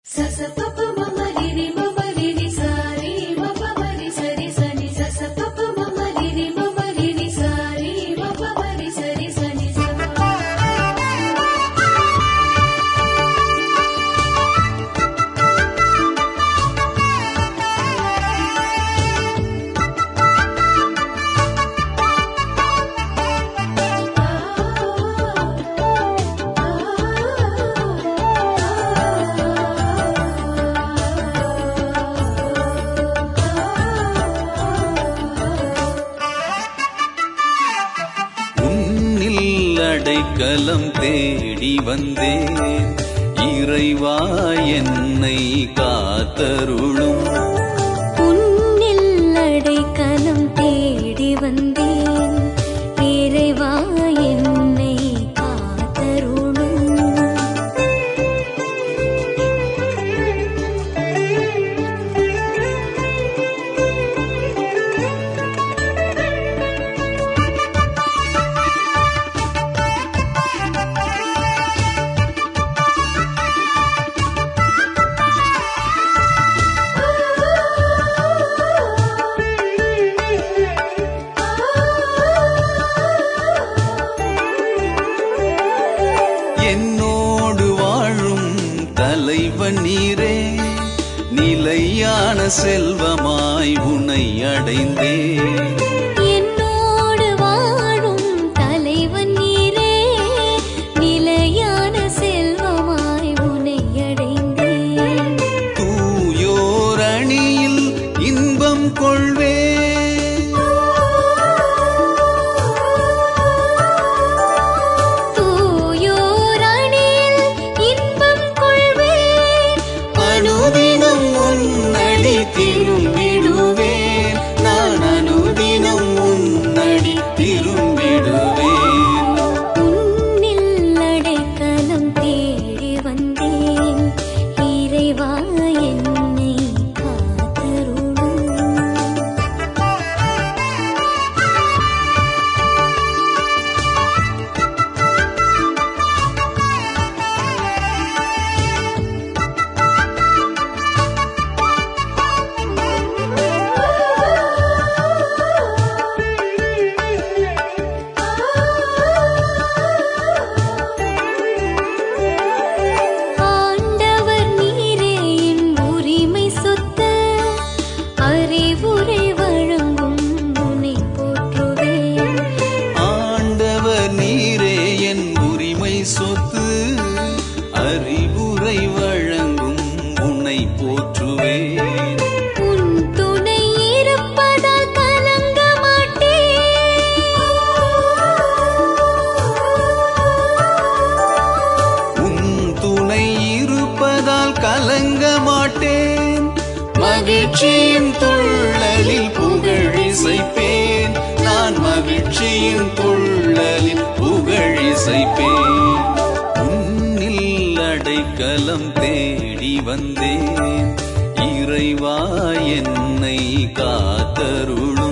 సస పప మమ రిరి మమ రిరి సారి మప మరి సరి సని సస పప మమ రిరి మమ రిరి సారి మప మరి సరి సని స உன்னில் அடைக்கலம் தேடி வந்தேன் இறைவா என்னை காத்தருளும் உன்னில் அடைக்கலம் தேடி வந்தேன் இறைவா என்னை காத்தருளும் என்னோடு வாழும் தலைவன் நீரே நிலையான செல்வமாய் உனை அடைந்தேன் என்னோடு வாழும் தலைவன் நீரே நிலையான செல்வமாய் உனை அடைந்தேன் தூயோர் அணியில் இன்பம் கொள்வே தூயோர் அணியில் இன்பம் கொள்வேன் அனுதினம் உன்னடி திரும்பிடுவேன் நான் அனுதினம் உன்னடி திரும்பிடுவேன் உன்னில் அடைக்கலம் தேடி வந்தேன் இறைவா என்னை காத்தருளும் ஆண்டவர் நீரே என் உரிமை சொத்து அறிவுரை வழங்கும் உன்னை போற்றுவேன் ஆண்டவர் நீரே என் உரிமை சொத்து அறிவுரை வழங்கும் உன்னை போற்றுவேன் உன் துணை இருப்பதால் கலங்க மாட்டேன் உன் துணை இருப்பதால் கலங்க மாட்டேன் மகிழ்ச்சியின் துள்ளலில் புகழிசைப்பேன் நான் மகிழ்ச்சியின் துள்ளலில் புகழிசைப்பேன் உன்னில் அடைக்கலம் தேடி வந்தேன் இறைவா என்னை காத்தருளும்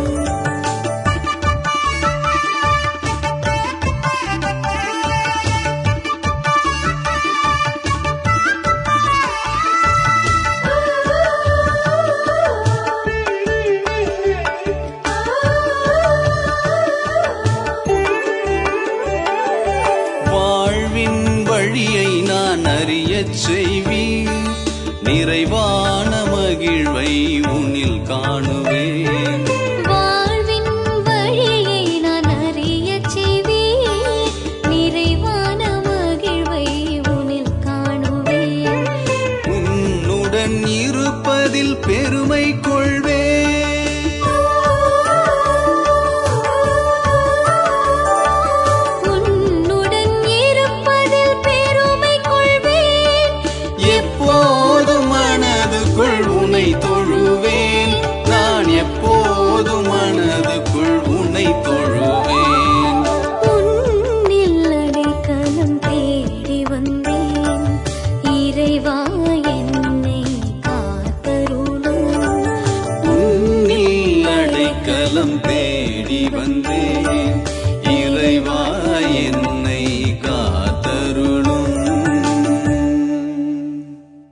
வாழ்வின் வழியை நான் அறியச் செய்வீர் நிறைவான மகிழ்வை உன்னில் காணுவேன் வாழ்வின் வழியை நான் அறியச் செய்வேன் நிறைவான மகிழ்வை உன்னில் காணுவேன் உன்னுடன் இருப்பதில் பெருமை கொள்வேன்